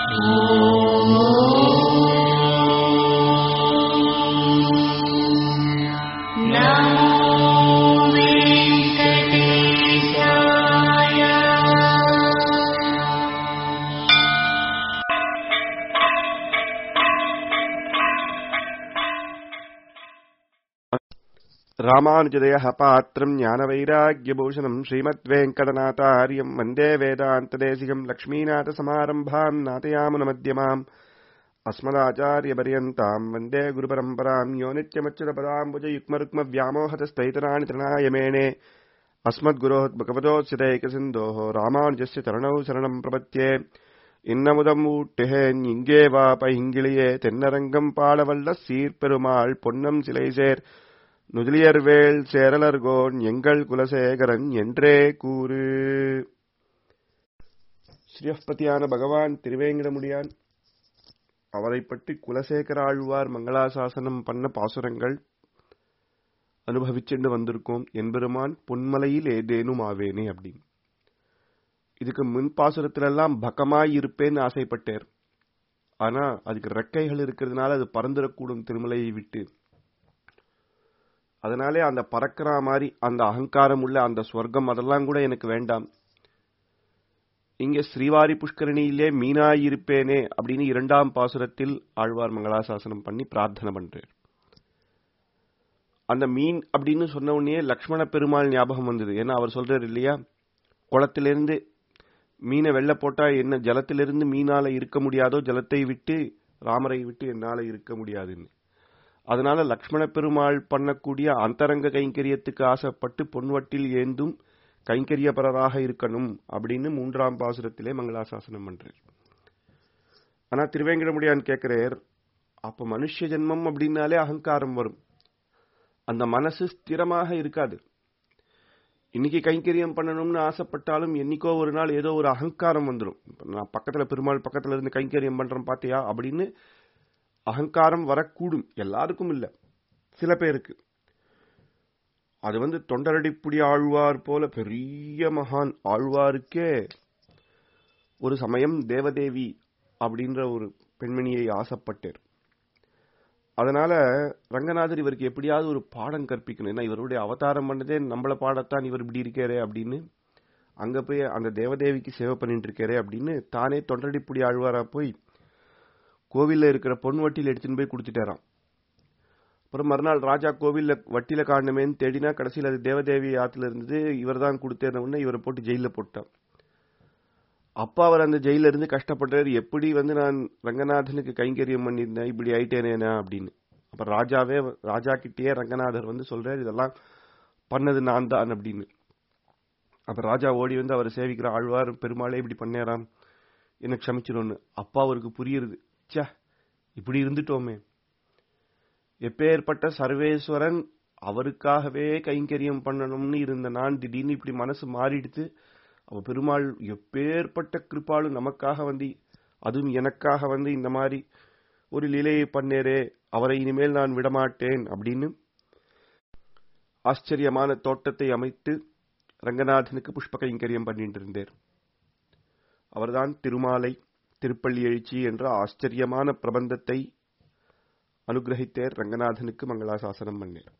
ராமானுஜதயः பாத்திரம் ஞானவைராग्யபூஷணம் ஸ்ரீமத்வேங்கடநாதாரியம் வந்தே வேதாந்ததேசிகம் லக்ஷ்மீநாதசமாரம்பாம் நாதயாமுனமத்தியமாம் अस्मदाचार्यपर्यन्ताम् वन्दे गुरुपरम्पराम् यो नित्यमच्युतपदाम्बुजयुग्मरुक्मव्यामोहतस्तैतराणि तृणायमेणे अस्मद्गुरोद्भगवतोच्युतैकसिन्धोः रामानुजस्य चरणौ शरणम् प्रपद्ये இன்னமுதம் ஊட்டுகேன் இங்கே வா பைங்கிளியே தென்னரங்கம் பாடவல்ல சீர்பெருமாள் பொன்னம் சிலை சேர் நுதலியர்வேள் சேரலர்கோன் எங்கள் குலசேகரன் என்றே கூறு ஸ்ரீயப்பதியான பகவான் திருவேங்கிடமுடியான் அவரை பற்றி குலசேகர ஆழ்வார் மங்களாசாசனம் பண்ண பாசுரங்கள் அனுபவிச்சுண்டு வந்திருக்கோம் என்பெருமான் பொன்மலையில் ஏதேனும் ஆவேனே அப்படின்னு இதுக்கு முன் பாசுரத்திலெல்லாம் பக்கமாய் இருப்பேன்னு ஆசைப்பட்டார் ஆனா அதுக்கு ரெக்கைகள் இருக்கிறதுனால அது பறந்துடக்கூடும் திருமலையை விட்டு அதனாலே அந்த பறக்கிற மாதிரி அந்த அகங்காரம் உள்ள அந்த ஸ்வர்க்கம் அதெல்லாம் கூட எனக்கு வேண்டாம் இங்க ஸ்ரீவாரி புஷ்கரணியிலே மீனாயிருப்பேனே அப்படின்னு இரண்டாம் பாசுரத்தில் ஆழ்வார் மங்களாசாசனம் பண்ணி பிரார்த்தனை பண்றார் அந்த மீன் அப்படின்னு சொன்ன உடனே லக்ஷ்மண பெருமாள் ஞாபகம் வந்தது ஏன்னா அவர் சொல்றாரு இல்லையா குளத்திலிருந்து மீனை வெள்ள போட்டா என்ன ஜலத்திலிருந்து மீனால இருக்க முடியாதோ ஜலத்தை விட்டு ராமரை விட்டு என்னால இருக்க முடியாதுன்னு அதனால லக்ஷ்மண பெருமாள் பண்ணக்கூடிய அந்தரங்க கைங்கரியத்துக்கு ஆசைப்பட்டு பொன்வட்டில் ஏந்தும் கைங்கரியபரராக இருக்கணும் அப்படின்னு மூன்றாம் பாசுரத்திலே மங்களாசாசனம் பண்றார் ஆனா திருவேங்கடமுடியான் கேட்கிறார் அப்ப மனுஷ ஜென்மம் அப்படின்னாலே அகங்காரம் வரும் அந்த மனசு ஸ்திரமாக இருக்காது இன்னைக்கு கைங்கரியம் பண்ணணும்னு ஆசைப்பட்டாலும் என்னைக்கோ ஒரு நாள் ஏதோ ஒரு அகங்காரம் வந்துடும் நான் பக்கத்துல பெருமாள் பக்கத்துல இருந்து கைங்கரியம் பண்றேன் பாத்தியா அப்படின்னு அகங்காரம் வரக்கூடும் எல்லாருக்கும் இல்ல சில பேருக்கு அது வந்து தொண்டரடிப்புடி ஆழ்வார் போல பெரிய மகான் ஆழ்வாருக்கே ஒரு சமயம் தேவதேவி அப்படின்ற ஒரு பெண்மணியை ஆசைப்பட்டார் அதனால ரங்கநாதர் இவருக்கு எப்படியாவது ஒரு பாடம் கற்பிக்கணும் ஏன்னா இவருடைய அவதாரம் பண்ணதே நம்மள பாடத்தான் இவர் இப்படி இருக்காரே அப்படின்னு அங்க போய் அந்த தேவதேவிக்கு சேவை பண்ணிட்டு இருக்காரே அப்படின்னு தானே தொண்டடிப்புடி ஆழ்வாரா போய் கோவில்ல இருக்கிற பொன் வட்டியில் எடுத்துன்னு போய் கொடுத்துட்டாராம் அப்புறம் மறுநாள் ராஜா கோவில்ல வட்டியில காணுமேன்னு தேடினா கடைசியில் அது தேவதேவி ஆத்துல இருந்தது இவர் தான் கொடுத்தேன்னு இவரை போட்டு ஜெயில போட்டான் அப்பா அவர் அந்த ஜெயில இருந்து கஷ்டப்பட்டார் எப்படி வந்து நான் ரங்கநாதனுக்கு கைங்கரியம் பண்ணியிருந்தேன் இப்படி ஆயிட்டேனேனா அப்படின்னு அப்ப ராஜாவே ராஜா கிட்டேயே ரங்கநாதர் வந்து சொல்றாரு இதெல்லாம் பண்ணது நான் தான் அப்படின்னு அப்ப ராஜா ஓடி வந்து அவரை சேவிக்கிற ஆழ்வார் பெருமாளே இப்படி பண்ணேராம் என்ன க்ஷமிச்சிடும்னு அப்பா அவருக்கு புரியுறது சே இப்படி இருந்துட்டோமே எப்பேற்பட்ட சர்வேஸ்வரன் அவருக்காகவே கைங்கரியம் பண்ணணும்னு இருந்த நான் திடீர்னு இப்படி மனசு மாறிடுத்து அவ பெருமாள் எப்பேற்பட்ட கிருப்பாலும் நமக்காக வந்து அதுவும் எனக்காக வந்து இந்த மாதிரி ஒரு லீலையை பண்ணேரே அவரை இனிமேல் நான் விடமாட்டேன் அப்படின்னு ஆச்சரியமான தோட்டத்தை அமைத்து ரங்கநாதனுக்கு புஷ்ப கைங்கரியம் பண்ணிட்டு இருந்தார் அவர்தான் திருமாலை திருப்பள்ளி எழுச்சி என்ற ஆச்சரியமான பிரபந்தத்தை அனுகிரகித்தேர் ரங்கநாதனுக்கு மங்களாசாசனம் பண்ணேர்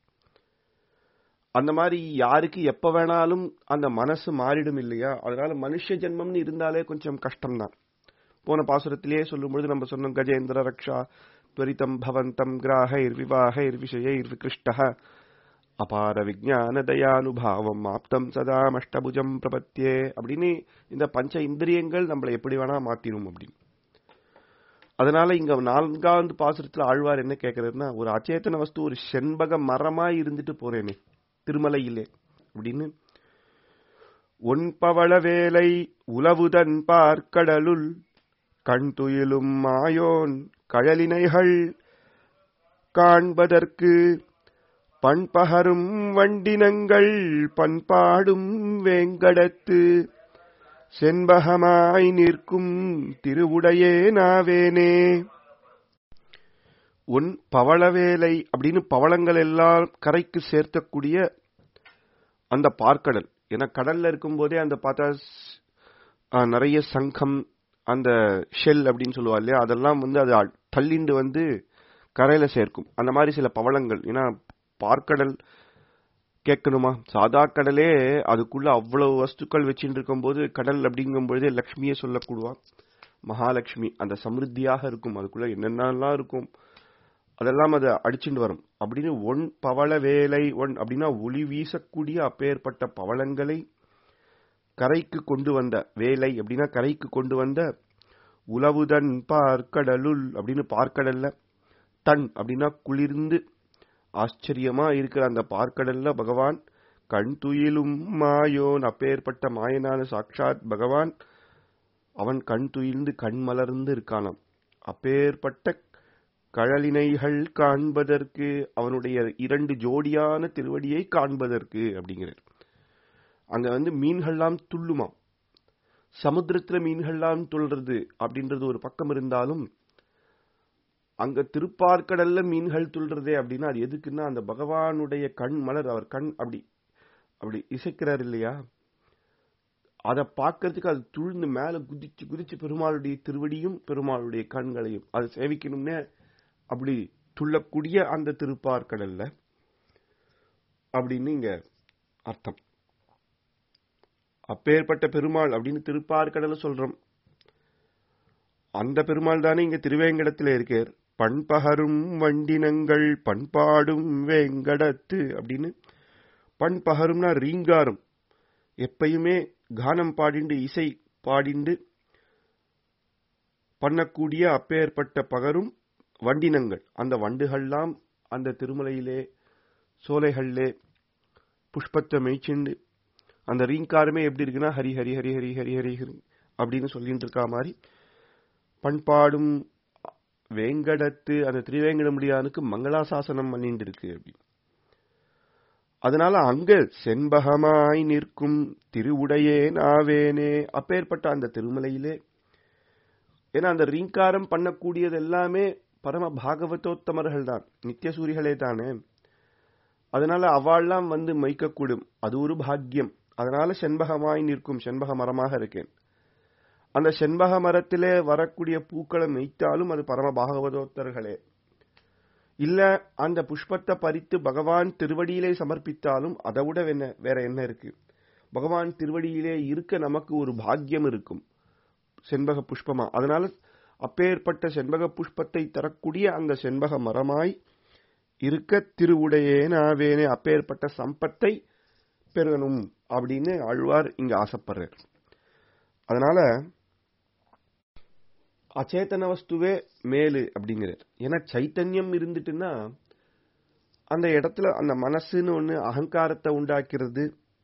அந்த மாதிரி யாருக்கு எப்ப வேணாலும் அந்த மனசு மாறிடும் இல்லையா அதனால மனுஷ ஜென்மம்னு இருந்தாலே கொஞ்சம் கஷ்டம்தான் போன பாசுரத்திலேயே சொல்லும்பொழுது நம்ம சொன்னோம் கஜேந்திர ரக்ஷா துவரிதம் பவந்தம் கிராக இர்விவாக இர்விஷய இர்விகிருஷ்ட அபார விஜான தயானுபாவம் ஆப்தம் சதா அஷ்டபுஜம் பிரபத்தியே அப்படின்னு இந்த பஞ்ச இந்திரியங்கள் நம்மளை எப்படி வேணா மாத்தினும் அப்படின்னு அதனால இங்க நான்காவது பாசுரத்துல ஆழ்வார் என்ன கேட்கறாருன்னா ஒரு அச்சேத்தன வஸ்து ஒரு செண்பக மரமாய் இருந்துட்டு போறேனே திருமலையிலே அப்படின்னு ஒன்பவள வேலை உலவுதன் பார்க்கடலுள் கண் துயிலும் மாயோன் கழலினைகள் காண்பதற்கு பண்பகரும் வண்டினங்கள் பண்பாடும் வேங்கடத்து செண்பகமாய் நிற்கும் திருவுடையே நாவேனே உன் பவளவேலை அப்படின்னு பவளங்கள் எல்லாம் கரைக்கு சேர்த்தக்கூடிய அந்த பார்க்கடல் ஏன்னா கடல்ல இருக்கும் போதே அந்த பார்த்தா நிறைய சங்கம் அந்த ஷெல் அப்படின்னு சொல்லுவா இல்லையா அதெல்லாம் வந்து அது அ- தள்ளிண்டு வந்து கரையில சேர்க்கும் அந்த மாதிரி சில பவளங்கள் ஏன்னா பார்க்கடல் கேட்கணுமா சாதா கடலே அதுக்குள்ள அவ்வளவு வஸ்துக்கள் வச்சுட்டு இருக்கும்போது கடல் அப்படிங்கும் பொழுதே லக்ஷ்மியை சொல்லக்கூடுவா மகாலட்சுமி அந்த சமிருத்தியாக இருக்கும் அதுக்குள்ள என்னென்னலாம் இருக்கும் அதெல்லாம் அதை அடிச்சுட்டு வரும் அப்படின்னு ஒன் பவள வேலை ஒன் அப்படின்னா ஒளி வீசக்கூடிய அப்பேற்பட்ட பவளங்களை கரைக்கு கொண்டு வந்த வேலை அப்படின்னா கரைக்கு கொண்டு வந்த உலவுதன் பார்க்கடலுள் அப்படின்னு பார்க்கடல்ல தன் அப்படின்னா குளிர்ந்து ஆச்சரியமா இருக்கிற அந்த பார்க்கடல்ல பகவான் கண் துயிலும் மாயோன் அப்பேற்பட்ட மாயனான சாட்சாத் பகவான் அவன் கண் துயில்ந்து கண் மலர்ந்து இருக்கானாம் அப்பேற்பட்ட கழலினைகள் காண்பதற்கு அவனுடைய இரண்டு ஜோடியான திருவடியை காண்பதற்கு அப்படிங்கிறார் அங்க வந்து மீன்கள்லாம் துள்ளுமாம் சமுத்திரத்துல மீன்கள்லாம் துள்ளுறது அப்படின்றது ஒரு பக்கம் இருந்தாலும் அங்க திருப்பார்க்கடல்ல மீன்கள் துள்ளுறதே அப்படின்னா அது எதுக்குன்னா அந்த பகவானுடைய கண் மலர் அவர் கண் அப்படி அப்படி இசைக்கிறார் இல்லையா அதை பார்க்கறதுக்கு அது துழ்ந்து மேல குதிச்சு குதிச்சு பெருமாளுடைய திருவடியும் பெருமாளுடைய கண்களையும் அது சேவிக்கணும்னே அப்படி துள்ளக்கூடிய அந்த திருப்பார்க்கடல்ல அப்படின்னு இங்க அர்த்தம் அப்பேற்பட்ட பெருமாள் அப்படின்னு திருப்பார்க்கடல சொல்றோம் அந்த பெருமாள் தானே இங்க திருவேங்கடத்துல இருக்கார் பண்பகரும் வண்டினங்கள் பண்பாடும் வேங்கடத்து அப்படின்னு பண்பகரும்னா ரீங்காரம் எப்பயுமே கானம் பாடிண்டு இசை பாடிண்டு பண்ணக்கூடிய அப்பேற்பட்ட பகரும் வண்டினங்கள் அந்த வண்டுகள்லாம் அந்த திருமலையிலே சோலைகளிலே புஷ்பத்தை மேய்ச்சிண்டு அந்த ரீங்காரமே எப்படி இருக்குன்னா ஹரி ஹரி ஹரி ஹரி ஹரி ஹரி ஹரி அப்படின்னு சொல்லிட்டு இருக்கா மாதிரி பண்பாடும் வேங்கடத்து அந்த திருவேங்கடமுடியானுக்கு மங்களாசாசனம் பண்ணிட்டு இருக்கு அப்படி அதனால அங்க செண்பகமாய் நிற்கும் திருவுடையே நாவேனே அப்பேற்பட்ட அந்த திருமலையிலே ஏன்னா அந்த ரீங்காரம் பண்ணக்கூடியது எல்லாமே பரம பாகவதோத்தமர்கள் தான் நித்தியசூரிகளே தானே அதனால அவாள்லாம் வந்து மைக்கக்கூடும் அது ஒரு பாக்கியம் அதனால செண்பகமாய் நிற்கும் செண்பக மரமாக இருக்கேன் அந்த செண்பக மரத்திலே வரக்கூடிய பூக்களை மெய்த்தாலும் அது பரம பாகவதோத்தர்களே இல்ல அந்த புஷ்பத்தை பறித்து பகவான் திருவடியிலே சமர்ப்பித்தாலும் அதை விட என்ன வேற என்ன இருக்கு பகவான் திருவடியிலே இருக்க நமக்கு ஒரு பாக்கியம் இருக்கும் செண்பக புஷ்பமா அதனால அப்பேற்பட்ட செண்பக புஷ்பத்தை தரக்கூடிய அந்த செண்பக மரமாய் இருக்க திருவுடையே நாவேனே அப்பேற்பட்ட சம்பத்தை பெறணும் அப்படின்னு ஆழ்வார் இங்க ஆசைப்படுறார் அதனால அச்சேதன வஸ்துவே மேலு அப்படிங்கிறார் ஏன்னா சைத்தன்யம் இருந்துட்டுன்னா அந்த இடத்துல அந்த மனசுன்னு ஒண்ணு அகங்காரத்தை உண்டாக்கிறது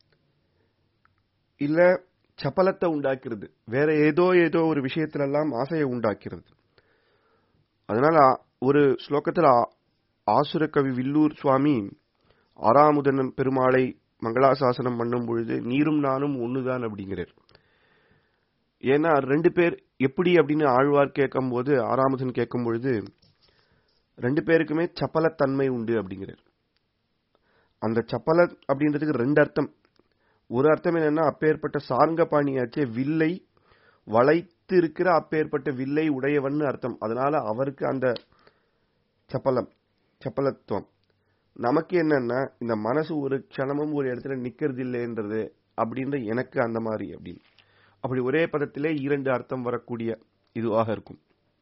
இல்ல சப்பலத்தை உண்டாக்கிறது வேற ஏதோ ஏதோ ஒரு விஷயத்துல எல்லாம் ஆசையை உண்டாக்கிறது அதனால ஒரு ஸ்லோகத்துல ஆசுர கவி வில்லூர் சுவாமி ஆறாமுதன் பெருமாளை மங்களாசாசனம் பண்ணும் பொழுது நீரும் நானும் ஒண்ணுதான் அப்படிங்கிறார் ஏன்னா ரெண்டு பேர் எப்படி அப்படின்னு ஆழ்வார் கேட்கும் போது ஆறாமுதன் கேட்கும் பொழுது ரெண்டு பேருக்குமே சப்பலத்தன்மை உண்டு அப்படிங்கிறார் அந்த சப்பல அப்படின்றதுக்கு ரெண்டு அர்த்தம் ஒரு அர்த்தம் என்னன்னா அப்பேற்பட்ட சார்ங்க பாணியாச்சே வில்லை வளைத்து இருக்கிற அப்பேற்பட்ட வில்லை உடையவன் அர்த்தம் அதனால அவருக்கு அந்த சப்பலம் சப்பலத்துவம் நமக்கு என்னன்னா இந்த மனசு ஒரு க்ஷணமும் ஒரு இடத்துல நிக்கிறது இல்லைன்றது அப்படின்ற எனக்கு அந்த மாதிரி அப்படின்னு அப்படி ஒரே பதத்திலே இரண்டு அர்த்தம் வரக்கூடிய இதுவாக இருக்கும்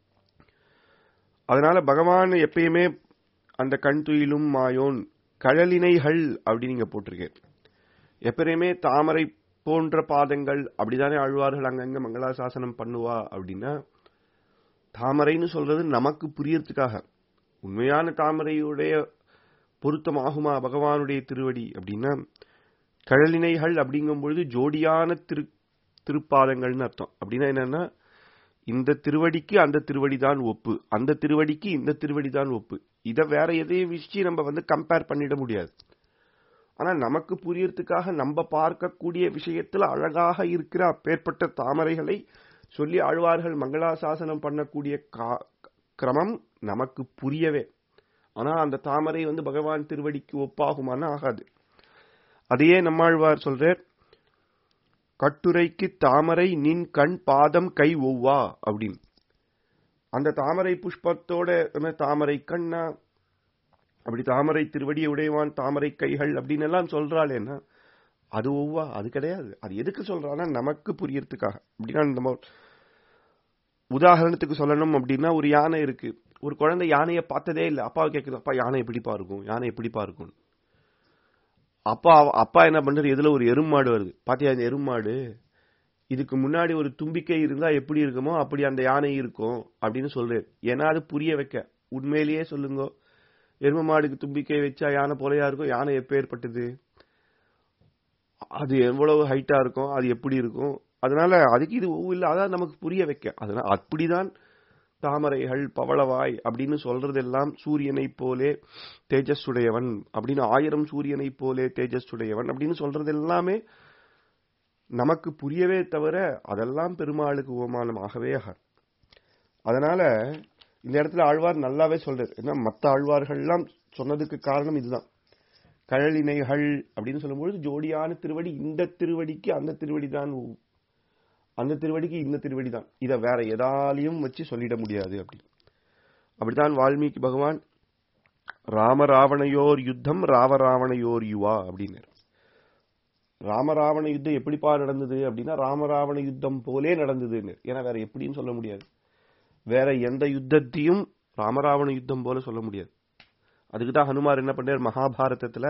அதனால பகவான் எப்பயுமே அந்த கண் துயிலும் மாயோன் கழலினைகள் அப்படின்னு நீங்க போட்டிருக்கேன் எப்பயுமே தாமரை போன்ற பாதங்கள் அப்படிதானே ஆழ்வார்கள் அங்கங்க மங்களாசாசனம் பண்ணுவா அப்படின்னா தாமரைன்னு சொல்றது நமக்கு புரியறதுக்காக உண்மையான தாமரையுடைய பொருத்தமாகுமா பகவானுடைய திருவடி அப்படின்னா கழலினைகள் அப்படிங்கும் பொழுது ஜோடியான திரு திருப்பாதங்கள்னு அர்த்தம் அப்படின்னா என்னன்னா இந்த திருவடிக்கு அந்த திருவடி தான் ஒப்பு அந்த திருவடிக்கு இந்த திருவடி தான் ஒப்பு இதை வேற எதையும் வச்சு நம்ம வந்து கம்பேர் பண்ணிட முடியாது ஆனா நமக்கு புரியறதுக்காக நம்ம பார்க்கக்கூடிய விஷயத்துல அழகாக இருக்கிற அப்பேற்பட்ட தாமரைகளை சொல்லி ஆழ்வார்கள் மங்களாசாசனம் பண்ணக்கூடிய கிரமம் நமக்கு புரியவே ஆனா அந்த தாமரை வந்து பகவான் திருவடிக்கு ஒப்பாகுமானா ஆகாது அதையே நம்மாழ்வார் சொல்றார் கட்டுரைக்கு தாமரை நின் கண் பாதம் கை ஒவ்வா அப்படின்னு அந்த தாமரை புஷ்பத்தோட என்ன தாமரை கண்ணா அப்படி தாமரை திருவடியை உடையவான் தாமரை கைகள் அப்படின்னு எல்லாம் சொல்றாளேன்னா அது ஒவ்வா அது கிடையாது அது எதுக்கு சொல்றான்னா நமக்கு புரியறதுக்காக அப்படின்னா நம்ம உதாரணத்துக்கு சொல்லணும் அப்படின்னா ஒரு யானை இருக்கு ஒரு குழந்தை யானையை பார்த்ததே இல்லை அப்பா கேட்குது அப்பா யானை எப்படிப்பா இருக்கும் யானை எப்படிப்பா இருக்கும் அப்பா அப்பா என்ன பண்றாரு எதுல ஒரு எருமாடு வருது பாத்தியா இந்த எருமாடு இதுக்கு முன்னாடி ஒரு தும்பிக்கை இருந்தா எப்படி இருக்குமோ அப்படி அந்த யானை இருக்கும் அப்படின்னு சொல்றாரு ஏன்னா அது புரிய வைக்க உண்மையிலேயே சொல்லுங்க எரும மாடுக்கு தும்பிக்கை வச்சா யானை போலையா இருக்கும் யானை எப்ப ஏற்பட்டது அது எவ்வளவு ஹைட்டா இருக்கும் அது எப்படி இருக்கும் அதனால அதுக்கு இது இல்ல அதான் நமக்கு புரிய வைக்க அதனால அப்படிதான் தாமரைகள் பவளவாய் அப்படின்னு சொல்றதெல்லாம் சூரியனை போலே தேஜஸ் உடையவன் அப்படின்னு ஆயிரம் சூரியனை போலே தேஜஸ் உடையவன் அப்படின்னு சொல்றது எல்லாமே நமக்கு புரியவே தவிர அதெல்லாம் பெருமாளுக்கு உபமானமாகவே ஆகாது அதனால இந்த இடத்துல ஆழ்வார் நல்லாவே சொல்றாரு ஏன்னா மற்ற ஆழ்வார்கள்லாம் சொன்னதுக்கு காரணம் இதுதான் கழலினைகள் அப்படின்னு சொல்லும்பொழுது ஜோடியான திருவடி இந்த திருவடிக்கு அந்த திருவடி தான் அந்த திருவடிக்கு இந்த திருவடி தான் இதை வேற எதாலையும் வச்சு சொல்லிட முடியாது அப்படி அப்படித்தான் வால்மீகி பகவான் ராமராவணையோர் யுத்தம் ராவராவணையோர் யுவா அப்படின்னாரு ராமராவண யுத்தம் எப்படிப்பா நடந்தது அப்படின்னா ராமராவண யுத்தம் போலே நடந்ததுன்னு ஏன்னா வேற எப்படின்னு சொல்ல முடியாது வேற எந்த யுத்தத்தையும் ராமராவண யுத்தம் போல சொல்ல முடியாது அதுக்குதான் ஹனுமார் என்ன பண்ணார் மகாபாரதத்துல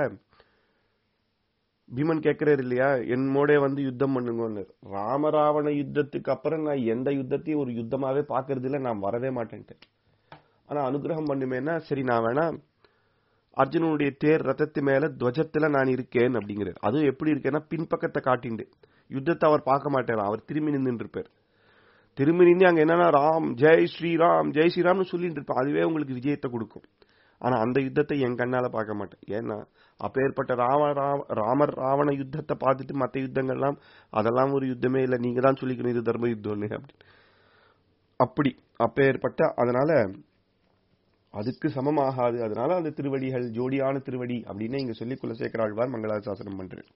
பீமன் கேட்கிறாரு இல்லையா என்னோட வந்து யுத்தம் பண்ணுங்கன்னு ராமராவண யுத்தத்துக்கு அப்புறம் நான் எந்த யுத்தத்தையும் ஒரு யுத்தமாவே பாக்குறது இல்ல நான் வரவே மாட்டேன்ட்டு ஆனா அனுகிரகம் பண்ணுமேனா சரி நான் வேணா அர்ஜுனனுடைய தேர் ரத்தத்து மேல துவஜத்துல நான் இருக்கேன் அப்படிங்கிறார் அதுவும் எப்படி இருக்கேன்னா பின்பக்கத்தை காட்டிண்டு யுத்தத்தை அவர் பார்க்க மாட்டார் அவர் திரும்பி நின்று இருப்பார் திரும்பி நின்று அங்க என்னன்னா ராம் ஜெய் ஸ்ரீராம் ஜெய் ஸ்ரீராம்னு சொல்லிட்டு இருப்பார் அதுவே உங்களுக்கு விஜயத்தை கொடுக்கும் ஆனா அந்த யுத்தத்தை என் கண்ணால பார்க்க மாட்டேன் ஏன்னா அப்பேற்பட்ட ராம ராமர் ராவண யுத்தத்தை பார்த்துட்டு மற்ற யுத்தங்கள்லாம் அதெல்லாம் ஒரு யுத்தமே இல்லை நீங்க தான் சொல்லிக்கணும் இது தர்ம யுத்தம்னு அப்படி அப்படி அப்பேற்பட்ட அதனால அதுக்கு சமமாகாது அதனால அந்த திருவடிகள் ஜோடியான திருவடி அப்படின்னு இங்க சொல்லி குலசேகராழ்வார் மங்களாசாசனம் பண்றாரு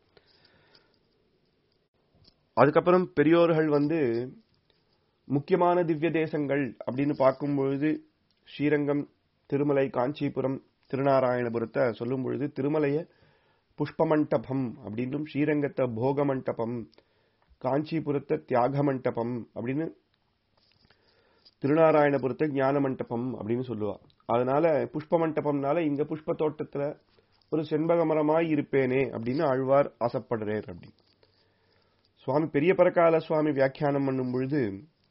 அதுக்கப்புறம் பெரியோர்கள் வந்து முக்கியமான திவ்ய தேசங்கள் அப்படின்னு பார்க்கும்பொழுது ஸ்ரீரங்கம் திருமலை காஞ்சிபுரம் திருநாராயணபுரத்தை சொல்லும் பொழுது திருமலைய புஷ்பமண்டபம் அப்படின்னும் ஸ்ரீரங்கத்தை போக மண்டபம் காஞ்சிபுரத்தை தியாக மண்டபம் அப்படின்னு திருநாராயணபுரத்தை ஞான மண்டபம் அப்படின்னு சொல்லுவா அதனால புஷ்ப மண்டபம்னால இங்க புஷ்ப தோட்டத்துல ஒரு செண்பக மரமாய் இருப்பேனே அப்படின்னு ஆழ்வார் ஆசைப்படுறார் அப்படி சுவாமி பெரிய பரகால சுவாமி வியாக்கியானம் பண்ணும் பொழுது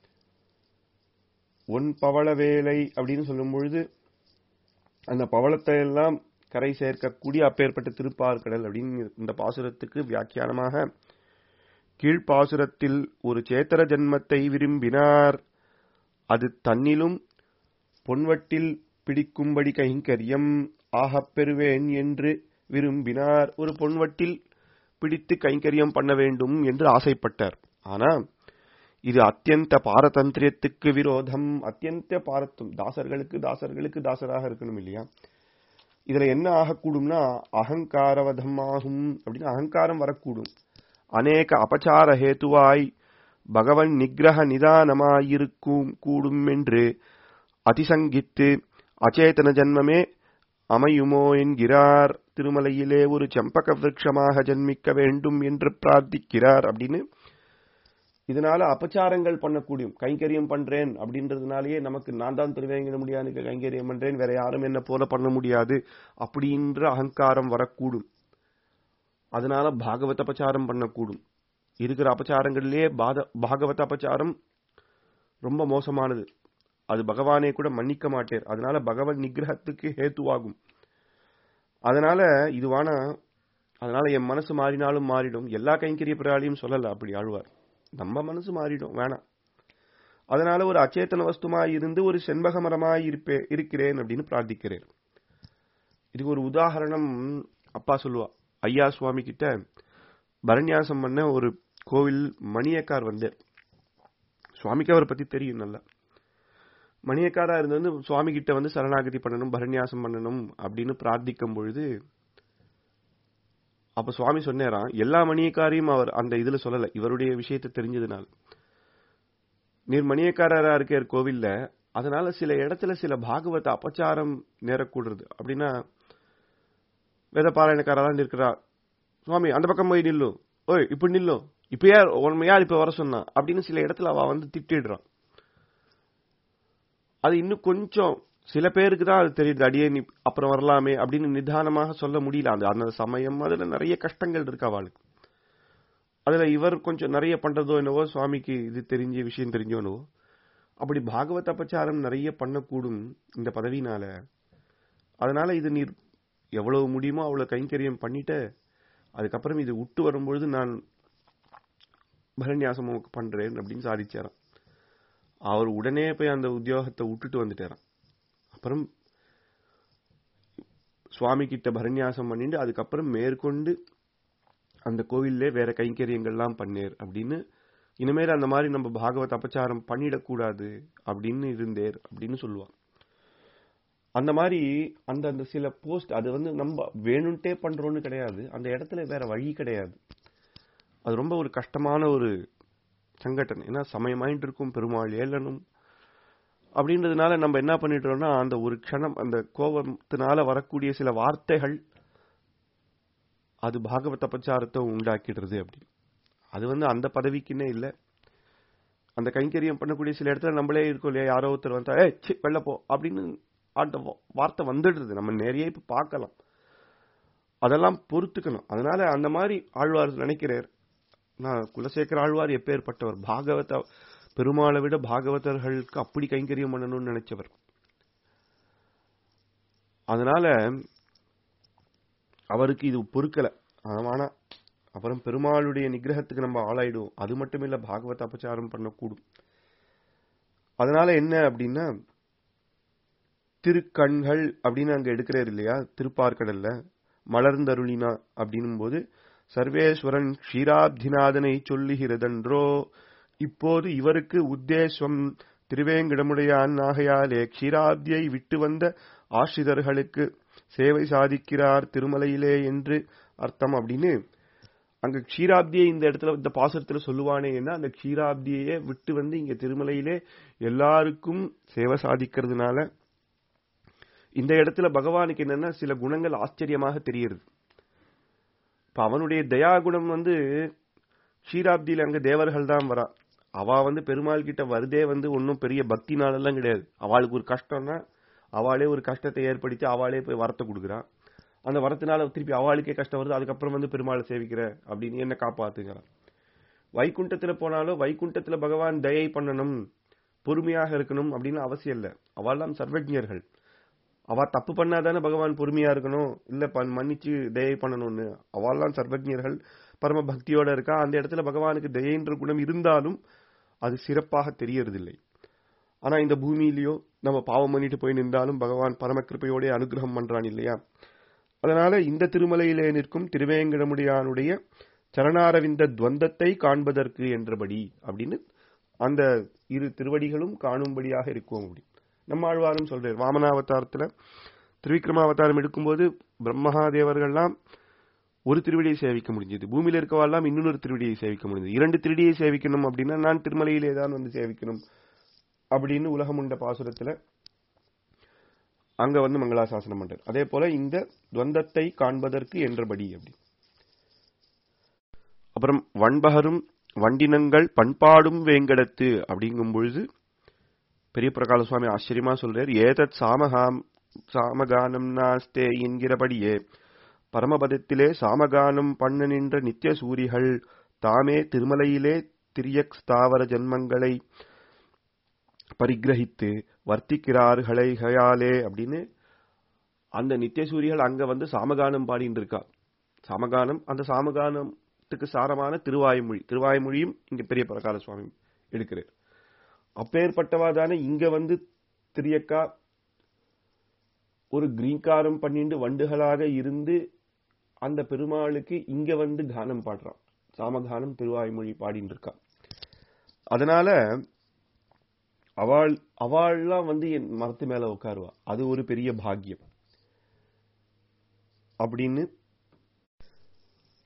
ஒன் பவள வேலை அப்படின்னு சொல்லும் பொழுது அந்த பவளத்தை எல்லாம் கரை சேர்க்கக்கூடிய அப்பேற்பட்ட திருப்பார்கடல் அப்படின்னு இந்த பாசுரத்துக்கு வியாக்கியானமாக கீழ்ப்பாசுரத்தில் ஒரு சேத்தர ஜன்மத்தை விரும்பினார் அது தன்னிலும் பொன்வட்டில் பிடிக்கும்படி கைங்கரியம் ஆகப் பெறுவேன் என்று விரும்பினார் ஒரு பொன்வட்டில் பிடித்து கைங்கரியம் பண்ண வேண்டும் என்று ஆசைப்பட்டார் ஆனா இது அத்தியந்த பாரதந்திரியத்துக்கு விரோதம் அத்தியந்த பாரத்தம் தாசர்களுக்கு தாசர்களுக்கு தாசராக இருக்கணும் இல்லையா இதுல என்ன ஆகக்கூடும்னா அகங்காரவதம் ஆகும் அப்படின்னு அகங்காரம் வரக்கூடும் அநேக அபச்சார ஹேத்துவாய் பகவன் நிகிரக நிதானமாயிருக்கும் கூடும் என்று அதிசங்கித்து அச்சேதன ஜன்மமே அமையுமோ என்கிறார் திருமலையிலே ஒரு செம்பக விரட்சமாக ஜன்மிக்க வேண்டும் என்று பிரார்த்திக்கிறார் அப்படின்னு இதனால அபச்சாரங்கள் பண்ணக்கூடியும் கைங்கரியம் பண்றேன் அப்படின்றதுனாலயே நமக்கு நான் தான் திருவேங்கிட முடியாது கைங்கரியம் பண்றேன் வேற யாரும் என்ன போல பண்ண முடியாது அப்படின்ற அகங்காரம் வரக்கூடும் அதனால பாகவத அபச்சாரம் பண்ணக்கூடும் இருக்கிற அபச்சாரங்களிலே பாத பாகவத அபச்சாரம் ரொம்ப மோசமானது அது பகவானே கூட மன்னிக்க மாட்டேர் அதனால பகவன் நிகிரகத்துக்கு ஹேத்துவாகும் அதனால இதுவான அதனால என் மனசு மாறினாலும் மாறிடும் எல்லா கைங்கரிய பிராளியும் சொல்லல அப்படி ஆழ்வார் நம்ம மனசு மாறிடும் வேணாம் அதனால ஒரு அச்சேத்தன வஸ்துமாய் இருந்து ஒரு செண்பக மரமாய் இருப்பே இருக்கிறேன் அப்படின்னு பிரார்த்திக்கிறேன் இதுக்கு ஒரு உதாரணம் அப்பா சொல்லுவா ஐயா சுவாமி கிட்ட பரநியாசம் பண்ண ஒரு கோவில் மணியக்கார் வந்து சுவாமிக்கு அவரை பத்தி தெரியும் நல்லா மணியக்காரா இருந்து வந்து சுவாமி கிட்ட வந்து சரணாகதி பண்ணணும் பரநியாசம் பண்ணணும் அப்படின்னு பிரார்த்திக்கும் பொழுது அப்ப சுவாமி சொன்னாராம் எல்லா மணியக்காரையும் அவர் அந்த இதுல சொல்லல இவருடைய விஷயத்தை தெரிஞ்சதுனால நீர் மணியக்காரரா இருக்கார் கோவில்ல அதனால சில இடத்துல சில பாகவத அபச்சாரம் நேரக்கூடுறது அப்படின்னா வேத பாராயணக்காரெல்லாம் இருக்கிறா சுவாமி அந்த பக்கம் போய் நில்லும் ஓய் இப்படி நில்லும் இப்ப யார் உண்மை யார் இப்ப வர சொன்னா அப்படின்னு சில இடத்துல அவ வந்து திட்டிடுறான் அது இன்னும் கொஞ்சம் சில பேருக்கு தான் அது தெரியுது அடியே நீ அப்புறம் வரலாமே அப்படின்னு நிதானமாக சொல்ல முடியல அந்த அந்த சமயம் அதுல நிறைய கஷ்டங்கள் இருக்கு அவளுக்கு அதுல இவர் கொஞ்சம் நிறைய பண்றதோ என்னவோ சுவாமிக்கு இது தெரிஞ்ச விஷயம் தெரிஞ்சோ என்னவோ அப்படி பாகவத அபச்சாரம் நிறைய பண்ணக்கூடும் இந்த பதவினால அதனால இது நீர் எவ்வளவு முடியுமோ அவ்வளவு கைங்கரியம் பண்ணிட்டு அதுக்கப்புறம் இது விட்டு வரும்பொழுது நான் பரநியாசம் உனக்கு பண்றேன் அப்படின்னு சாதிச்சாராம் அவர் உடனே போய் அந்த உத்தியோகத்தை விட்டுட்டு வந்துட்டாராம் அப்புறம் சுவாமி கிட்ட பரநியாசம் பண்ணிட்டு அதுக்கப்புறம் மேற்கொண்டு அந்த கோவில்ல வேற கைங்கரியங்கள்லாம் பண்ணேர் அப்படின்னு இனிமேல் அந்த மாதிரி நம்ம பாகவத் அபச்சாரம் பண்ணிடக்கூடாது அப்படின்னு இருந்தேர் அப்படின்னு சொல்லுவான் அந்த மாதிரி அந்த அந்த சில போஸ்ட் அது வந்து நம்ம வேணும்ட்டே பண்றோம்னு கிடையாது அந்த இடத்துல வேற வழி கிடையாது அது ரொம்ப ஒரு கஷ்டமான ஒரு சங்கட்டன் ஏன்னா சமயமாயிட்டு இருக்கும் பெருமாள் ஏளனும் அப்படின்றதுனால நம்ம என்ன பண்ணிட்டோம்னா அந்த ஒரு க்ஷணம் அந்த கோபத்தினால வரக்கூடிய சில வார்த்தைகள் அது பாகவத அபச்சாரத்தை உண்டாக்கிடுறது அப்படி அது வந்து அந்த பதவிக்குன்னே இல்லை அந்த கைங்கரியம் பண்ணக்கூடிய சில இடத்துல நம்மளே இருக்கோம் இல்லையா யாரோ ஒருத்தர் வந்தா ஏ சி வெளில போ அப்படின்னு அந்த வார்த்தை வந்துடுறது நம்ம நிறைய இப்ப பார்க்கலாம் அதெல்லாம் பொறுத்துக்கணும் அதனால அந்த மாதிரி ஆழ்வார் நினைக்கிறார் நான் குலசேகர ஆழ்வார் எப்பேற்பட்டவர் பாகவத பெருமாளை விட பாகவதர்களுக்கு அப்படி கைங்கரியம் பண்ணணும்னு நினைச்சவர் அதனால அவருக்கு இது பொறுக்கல ஆனா அப்புறம் பெருமாளுடைய நிகிரகத்துக்கு நம்ம ஆளாயிடுவோம் அது மட்டும் இல்ல பாகவத அபச்சாரம் பண்ணக்கூடும் அதனால என்ன அப்படின்னா திருக்கண்கள் அப்படின்னு அங்க எடுக்கிறார் இல்லையா திருப்பார்கடல்ல மலர்ந்தருளினா அப்படின்னும் போது சர்வேஸ்வரன் க்ஷீராப்திநாதனை சொல்லுகிறதன்றோ இப்போது இவருக்கு உத்தேசம் திருவேங்கிடமுடையான் ஆகையாலே க்ஷீராப்தியை விட்டு வந்த ஆசிரியர்களுக்கு சேவை சாதிக்கிறார் திருமலையிலே என்று அர்த்தம் அப்படின்னு அங்க க்ஷீராப்தியை இந்த இடத்துல இந்த பாசுரத்துல சொல்லுவானே என்ன அந்த க்ஷீராப்தியையே விட்டு வந்து இங்க திருமலையிலே எல்லாருக்கும் சேவை சாதிக்கிறதுனால இந்த இடத்துல பகவானுக்கு என்னன்னா சில குணங்கள் ஆச்சரியமாக தெரியுது இப்ப அவனுடைய தயா குணம் வந்து க்ஷீராப்தியில அங்க தேவர்கள் தான் வரா அவ வந்து பெருமாள் கிட்ட வருதே வந்து ஒன்னும் பெரிய பக்தினாலெல்லாம் கிடையாது அவளுக்கு ஒரு கஷ்டம்னா அவளே ஒரு கஷ்டத்தை ஏற்படுத்தி அவளே போய் வரத்தை கொடுக்குறான் அந்த வரத்தினால திருப்பி அவளுக்கே கஷ்டம் வருது அதுக்கப்புறம் வந்து பெருமாளை சேவிக்கிற அப்படின்னு என்ன காப்பாத்துங்கிறான் வைகுண்டத்துல போனாலும் வைகுண்டத்துல பகவான் தயை பண்ணணும் பொறுமையாக இருக்கணும் அப்படின்னு அவசியம் இல்லை அவெல்லாம் சர்வஜர்கள் அவ தப்பு பண்ணாதானே பகவான் பொறுமையா இருக்கணும் இல்ல மன்னிச்சு தயை பண்ணணும்னு அவெல்லாம் சர்வஜர்கள் பரம பக்தியோட இருக்கா அந்த இடத்துல பகவானுக்கு தயைன்ற குணம் இருந்தாலும் அது சிறப்பாக தெரியறதில்லை ஆனா இந்த பூமியிலயோ நம்ம பாவம் பண்ணிட்டு போய் நின்றாலும் பகவான் பரம கிருப்பையோட அனுகிரகம் பண்றான் இல்லையா அதனால இந்த திருமலையிலே நிற்கும் திருவேங்கடமுடியானுடைய சரணாரவிந்த துவந்தத்தை காண்பதற்கு என்றபடி அப்படின்னு அந்த இரு திருவடிகளும் காணும்படியாக இருக்கும் அப்படி நம்ம ஆழ்வாரும் சொல்றார் வாமனாவதாரத்துல திரிவிக்ரமாவதாரம் எடுக்கும்போது பிரம்மஹாதேவர்கள்லாம் ஒரு திருவடியை சேவிக்க முடிஞ்சது பூமியில இருக்கவாலாம் இன்னொரு திருவடியை சேவிக்க முடிஞ்சது இரண்டு திருடியை சேவிக்கணும் அப்படின்னா நான் திருமலையிலே தான் வந்து சேவிக்கணும் அப்படின்னு உலகமுண்ட பாசுரத்துல அங்க வந்து மங்களாசாசனம் பண்றார் அதே போல இந்த துவந்தத்தை காண்பதற்கு என்றபடி அப்படி அப்புறம் வன்பகரும் வண்டினங்கள் பண்பாடும் வேங்கடத்து அப்படிங்கும் பொழுது பெரிய பிரகால சுவாமி ஆச்சரியமா சொல்றார் ஏதத் சாமகாம் சாமகானம் நாஸ்தே என்கிறபடியே பரமபதத்திலே சாமகானம் பண்ண நின்ற நித்திய சூரிகள் தாமே திருமலையிலே திரியக் ஸ்தாவர ஜன்மங்களை பரிகிரகித்து வர்த்திக்கிறார்களே ஹயாலே அப்படின்னு அந்த நித்திய சூரிகள் அங்க வந்து சாமகானம் பாடிட்டு இருக்கா சாமகானம் அந்த சாமகானத்துக்கு சாரமான திருவாய்மொழி திருவாய்மொழியும் இங்க பெரிய பிரகால சுவாமி எடுக்கிறார் அப்பேற்பட்டவா தானே இங்க வந்து திரியக்கா ஒரு கிரீன்காரம் பண்ணிட்டு வண்டுகளாக இருந்து அந்த பெருமாளுக்கு இங்க வந்து கானம் பாடுறான் சாமகானம் திருவாய்மொழி பாடிட்டு இருக்கா அதனால அவள் அவள்லாம் வந்து என் மரத்து மேல உட்காருவா அது ஒரு பெரிய பாக்கியம் அப்படின்னு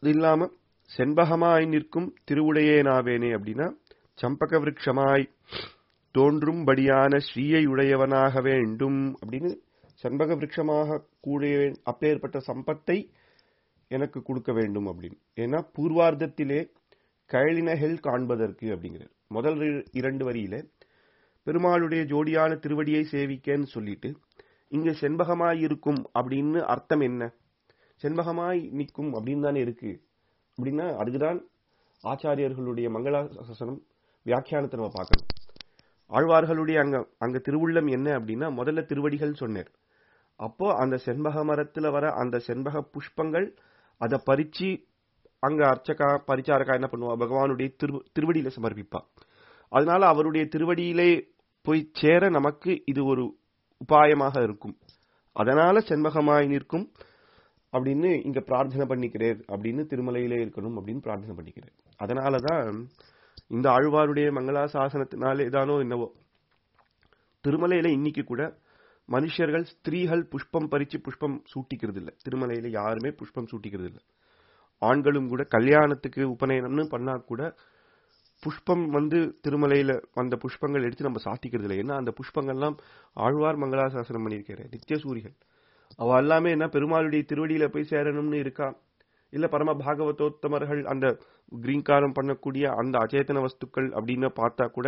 அது இல்லாம செண்பகமாய் நிற்கும் திருவுடையேனாவேனே அப்படின்னா சம்பக விருட்சமாய் தோன்றும்படியான ஸ்ரீயை உடையவனாக வேண்டும் அப்படின்னு செண்பக விருட்சமாக கூடிய அப்பேற்பட்ட சம்பத்தை எனக்கு கொடுக்க வேண்டும் அப்படின்னு ஏன்னா பூர்வார்த்தத்திலே கயலினஹெல் காண்பதற்கு அப்படிங்கிறார் முதல் இரு- இரண்டு வரியில பெருமாளுடைய ஜோடியான திருவடியை சேவிக்கன்னு சொல்லிட்டு இங்க செண்பகமாய் இருக்கும் அப்படின்னு அர்த்தம் என்ன செண்பகமாய் நிற்கும் அப்படின்னு தானே இருக்கு அப்படின்னா அதுக்குதான் ஆச்சாரியர்களுடைய மங்களாசாசனம் வியாக்கியானத்தை நம்ம பார்க்கணும் ஆழ்வார்களுடைய அங்க அங்க திருவுள்ளம் என்ன அப்படின்னா முதல்ல திருவடிகள் சொன்னார் அப்போ அந்த செண்பக மரத்துல வர அந்த செண்பக புஷ்பங்கள் அதை பறிச்சு அங்க அர்ச்சகா பரிச்சாரகா என்ன பண்ணுவா பகவானுடைய திரு திருவடியில சமர்ப்பிப்பா அதனால அவருடைய திருவடியிலே போய் சேர நமக்கு இது ஒரு உபாயமாக இருக்கும் அதனால செண்பகமாய் நிற்கும் அப்படின்னு இங்க பிரார்த்தனை பண்ணிக்கிறேன் அப்படின்னு திருமலையிலே இருக்கணும் அப்படின்னு பிரார்த்தனை பண்ணிக்கிறேன் அதனாலதான் இந்த ஆழ்வாருடைய மங்களாசாசனத்தினாலே தானோ என்னவோ திருமலையில இன்னைக்கு கூட மனுஷர்கள் ஸ்திரீகள் புஷ்பம் பறிச்சு புஷ்பம் சூட்டிக்கிறது இல்ல திருமலையில யாருமே புஷ்பம் சூட்டிக்கிறது இல்ல ஆண்களும் கூட கல்யாணத்துக்கு உபநயனம்னு பண்ணா கூட புஷ்பம் வந்து திருமலையில வந்த புஷ்பங்கள் எடுத்து நம்ம சாத்திக்கிறது இல்லை ஏன்னா அந்த புஷ்பங்கள்லாம் ஆழ்வார் மங்களாசாசனம் பண்ணியிருக்காரு நித்திய சூரிகள் அவ எல்லாமே என்ன பெருமாளுடைய திருவடியில போய் சேரணும்னு இருக்கா இல்ல பரம பாகவதோத்தமர்கள் அந்த கிரீன்காரம் பண்ணக்கூடிய அந்த அச்சேதன வஸ்துக்கள் அப்படின்னு பார்த்தா கூட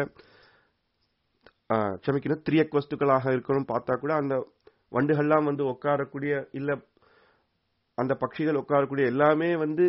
ஆஹ், க்ஷமிக்கணும் திரியக் வஸ்துக்களாக இருக்கணும் பார்த்தா கூட அந்த வண்டுகள்லாம் வந்து உட்காரக்கூடிய இல்ல அந்த பட்சிகள் உட்காரக்கூடிய எல்லாமே வந்து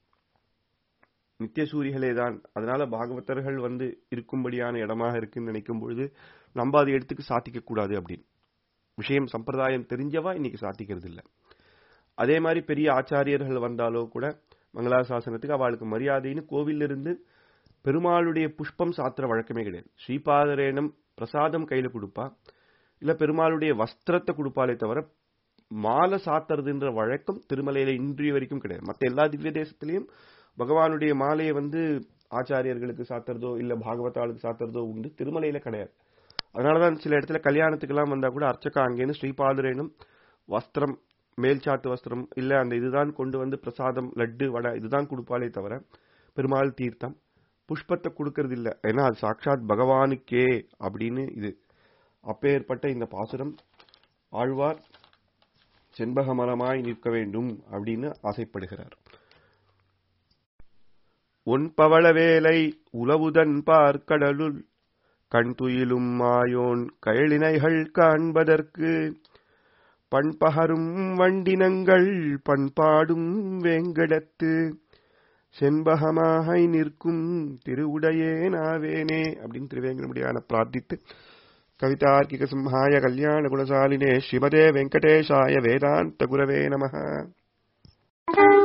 நித்திய சூரிகளே தான் அதனால பாகவதர்கள் வந்து இருக்கும்படியான இடமாக இருக்குன்னு நினைக்கும் பொழுது நம்ம அதை எடுத்துக்கு சாத்திக்க கூடாது அப்படின்னு விஷயம் சம்பிரதாயம் தெரிஞ்சவா இன்னைக்கு சாத்திக்கிறது இல்ல அதே மாதிரி பெரிய ஆச்சாரியர்கள் வந்தாலோ கூட மங்களாசாசனத்துக்கு அவளுக்கு மரியாதைன்னு கோவில்ல இருந்து பெருமாளுடைய புஷ்பம் சாத்திர வழக்கமே கிடையாது ஸ்ரீபாதரேனம் பிரசாதம் கையில கொடுப்பா இல்ல பெருமாளுடைய வஸ்திரத்தை கொடுப்பாலே தவிர மாலை சாத்துறதுன்ற வழக்கம் திருமலையில இன்றைய வரைக்கும் கிடையாது மத்த எல்லா திவ்ய தேசத்திலையும் பகவானுடைய மாலையை வந்து ஆச்சாரியர்களுக்கு சாத்துறதோ இல்ல பாகவதாளுக்கு சாத்துறதோ உண்டு திருமலையில கிடையாது அதனாலதான் சில இடத்துல கல்யாணத்துக்கெல்லாம் வந்தா கூட அர்ச்சகா அங்கேன்னு ஸ்ரீபாதரேனும் வஸ்திரம் மேல் சாத்து வஸ்திரம் இல்ல அந்த இதுதான் கொண்டு வந்து பிரசாதம் லட்டு வடை இதுதான் கொடுப்பாலே தவிர பெருமாள் தீர்த்தம் புஷ்பத்தை கொடுக்கறது இல்ல ஏன்னா அது சாட்சாத் பகவானுக்கே அப்படின்னு இது அப்பேற்பட்ட இந்த பாசுரம் ஆழ்வார் செண்பக மரமாய் நிற்க வேண்டும் அப்படின்னு ஆசைப்படுகிறார் ஒன் பவள வேலை உலவுதன் பார்க்கடலுள் கண் துயிலும் மாயோன் கயலினைகள் காண்பதற்கு பண்பகரும் வண்டினங்கள் பண்பாடும் வேங்கடத்து செண்பகமாக நிற்கும் திருவுடையே நாவேனே அப்படின்னு திருவேங்கடமுடியான பிரார்த்தித்து கவிதார்க்கிக சிம்ஹாய கல்யாண குணசாலினே ஸ்ரீமதே வெங்கடேஷாய வேதாந்த குரவே நமः